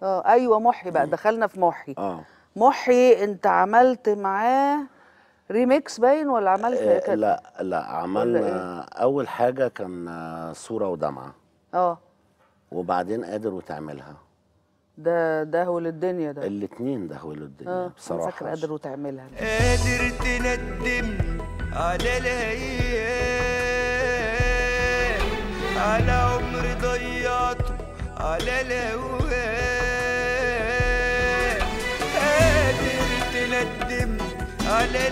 اه ايوه محي بقى دخلنا في محي اه محي انت عملت معاه ريميكس باين ولا عملت آه، كان- لا لا عملنا اول حاجه كان آه، صوره ودمعه اه وبعدين قادر وتعملها ده ده هو للدنيا ده الاتنين ده هو الدنيا اه انا بصراحه فاكر قادر وتعملها قادر تندم على الايام على عمر ضيعته على الاوهام قادر تندم على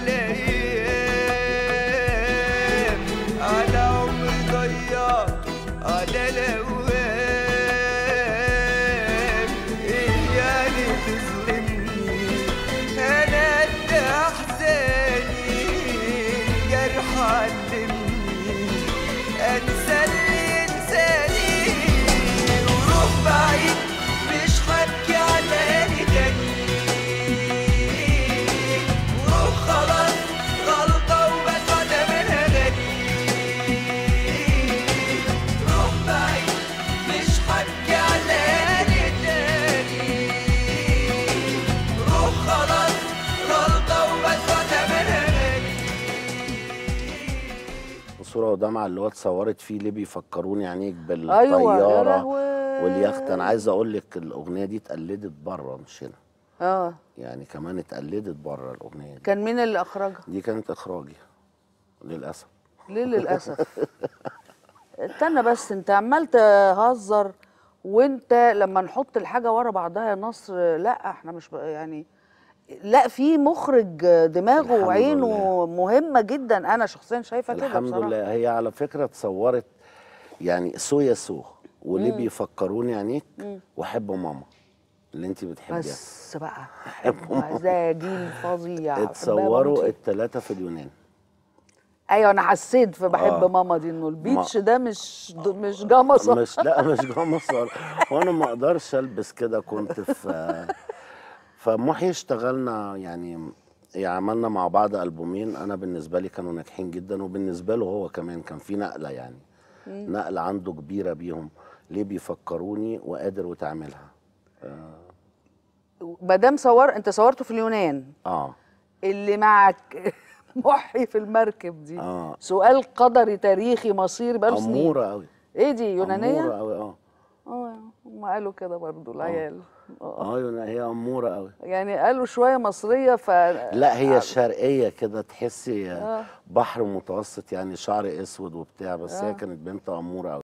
الايام على عمر ضيعته على الاوهام ايه يعني تظلمني انا قد احزاني جرح علمني انسى اللي ينساني وروح بعيد مش هبكي على اني تاني وروح خلاص غلطة وبدفع تمنها غالي روح بعيد مش هبكي على اني تاني روح خلاص غلطة وبدفع تمنها غالي صوره ودمعه اللي هو اتصورت فيه ليه بيفكروني عينيك بالطياره ايوه يا لهوي واليخت انا عايز اقول لك الاغنيه دي اتقلدت بره مش هنا اه يعني كمان اتقلدت بره الاغنيه دي كان مين اللي اخرجها دي كانت اخراجي للاسف ليه للاسف استنى بس انت عمال تهزر وانت لما نحط الحاجه ورا بعضها يا نصر لا احنا مش بقى- يعني لا في مخرج دماغه الحمد وعينه لله. مهمه جدا انا شخصيا شايفه كده الحمد بصراحه لله هي على فكره اتصورت يعني سو يا سو وليه بيفكروني عينيك وحب ماما اللي انت بتحبيها بس بقى حب ده جيل فظيع بحبها اتصوروا بموت فيه. الثلاثه في اليونان ايوه انا حسيت في بحب آه. ماما دي انه البيتش ده مش مش جمصه مش لا مش جمص ولا- وانا ما اقدرش البس كده كنت في فمحي اشتغلنا يعني يعني عملنا مع بعض البومين انا بالنسبه لي كانوا ناجحين جدا وبالنسبه له هو كمان كان في نقله يعني نقله عنده كبيره بيهم ليه بيفكروني وقادر وتعملها ما دام صور انت صورته في اليونان اه اللي معك محي في المركب دي آه. سؤال قدري تاريخي مصيري بقاله سنين اموره قوي ايه دي يونانيه اموره قوي اه اه هم قالوا كده برضو العيال آه. اه يونا- هي اموره قوي يعني قالوا شويه مصريه ف لا هي شرقيه كده تحسي آه. بحر متوسط يعني شعر اسود وبتاع بس هي كانت بنت اموره قوي